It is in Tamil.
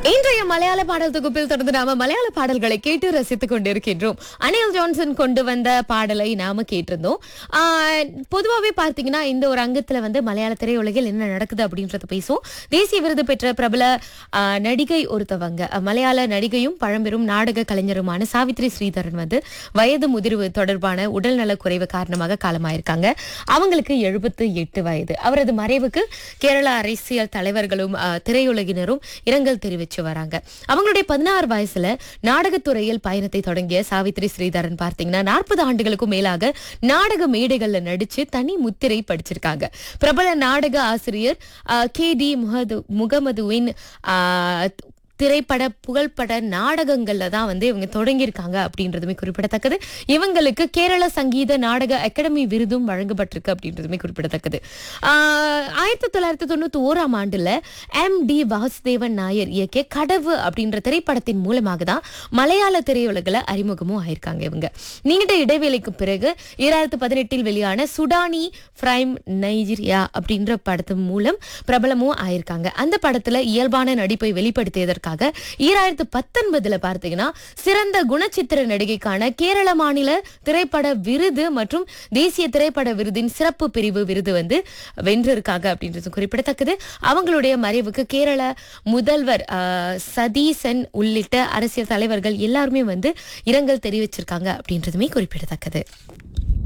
இன்றைய மலையாள பாடல் தொகுப்பில் தொடர்ந்து நாம மலையாள பாடல்களை கேட்டு ரசித்துக் கொண்டிருக்கின்றோம் அனில் ஜான்சன் கொண்டு வந்த பாடலை நாம கேட்டிருந்தோம் ஆஹ், பொதுவாவே பார்த்தீங்கன்னா இந்த ஒரு அங்கத்துல வந்து மலையாள திரையுலகில் என்ன நடக்குது அப்படின்றத பேசுவோம் தேசிய விருது பெற்ற பிரபல ஆஹ், நடிகை ஒருத்தவங்க அஹ், மலையாள நடிகையும் பழம்பெரும் நாடக கலைஞருமான சாவித்ரி ஸ்ரீதரன் வந்து வயது முதிர்வு தொடர்பான உடல்நலக் குறைவு காரணமாக காலமாயிருக்காங்க அவங்களுக்கு எழுபத்து எட்டு வயது அவரது மறைவுக்கு கேரள அரசியல் தலைவர்களும் ஆஹ், திரையுலகினரும் இரங்கல் தெரிவிச்சு வராங்க அவங்களுடைய பதினாறு வயசுல நாடகத்துறையில் பயணத்தை தொடங்கிய சாவித்ரி ஸ்ரீதரன் பார்த்தீங்கன்னா நாற்பது ஆண்டுகளுக்கும் மேலாக நாடக மேடைகள்ல நடிச்சு தனி முத்திரை படிச்சிருக்காங்க பிரபல நாடக ஆசிரியர் கே டி முகது முகமதுவின் ஆஹ், திரைப்பட புகழ்பட நாடகங்கள்ல தான் வந்து இவங்க தொடங்கியிருக்காங்க அப்படின்றதுமே குறிப்பிடத்தக்கது இவங்களுக்கு கேரள சங்கீத நாடக அகாடமி விருதும் வழங்கப்பட்டிருக்கு அப்படின்றதுமே குறிப்பிடத்தக்கது ஆஹ் ஆயிரத்தி தொள்ளாயிரத்தி தொண்ணூத்தி ஓராம் ஆண்டுல எம் டி வாசுதேவன் நாயர் இயக்கிய கடவு அப்படின்ற திரைப்படத்தின் மூலமாக தான் மலையாள திரையுலகில் அறிமுகமும் ஆயிருக்காங்க இவங்க நீண்ட இடைவேளைக்கு பிறகு இரண்டாயிரத்தி பதினெட்டில் வெளியான சுடானி பிரைம் நைஜீரியா அப்படின்ற படத்தின் மூலம் பிரபலமும் ஆயிருக்காங்க அந்த படத்துல இயல்பான நடிப்பை வெளிப்படுத்தியதற்காக ஈராயிரத்து பத்தொன்பதுல பார்த்தீங்கன்னா சிறந்த குணச்சித்திர நடிகைக்கான கேரள மாநில திரைப்பட விருது மற்றும் தேசிய திரைப்பட விருதின் சிறப்பு பிரிவு விருது வந்து வென்றிருக்காங்க அப்படின்றது குறிப்பிடத்தக்கது அவங்களுடைய மறைவுக்கு கேரள முதல்வர் ஆஹ், சதீசன் உள்ளிட்ட அரசியல் தலைவர்கள் எல்லாருமே வந்து இரங்கல் தெரிவிச்சிருக்காங்க அப்படின்றதுமே குறிப்பிடத்தக்கது